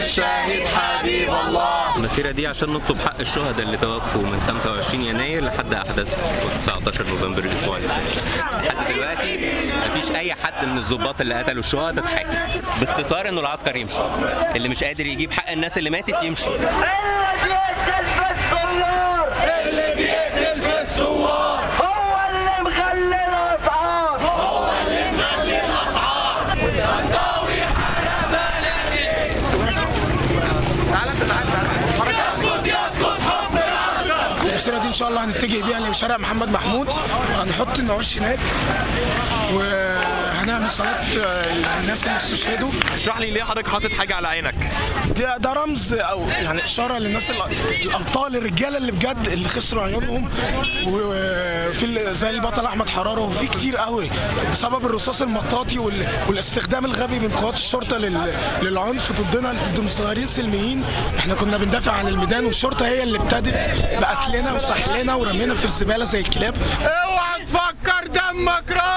الشاهد حبيب الله المسيرة دي عشان نطلب حق الشهداء اللي توفوا من 25 يناير لحد أحداث 19 نوفمبر الأسبوع اللي فات لحد دلوقتي مفيش أي حد من الضباط اللي قتلوا الشهداء اتحاكم باختصار إنه العسكر يمشي اللي مش قادر يجيب حق الناس اللي ماتت يمشي اللي بيقتل في الثوار هو اللي مخلي الاسعار هو اللي مغلي الاسعار والغنداوي حرق بلدي يسكت يسكت حب العسكر المسيره دي ان شاء الله هنتجه بيها لشارع محمد محمود وهنحط النعوش هناك وهنعمل صلاه الناس اللي استشهدوا اشرح لي ليه حضرتك حاطط حاجه على عينك ده ده رمز او يعني اشاره للناس ال- الابطال الرجاله اللي بجد اللي خسروا عيونهم وفي ال- زي البطل احمد حراره وفي كتير قوي بسبب الرصاص المطاطي وال- والاستخدام الغبي من قوات الشرطه لل- للعنف ضدنا ضد مستظاهرين سلميين احنا كنا بندافع عن الميدان والشرطه هي اللي ابتدت بقتلنا وسحلنا ورمينا في الزباله زي الكلاب اوعى تفكر دمك راح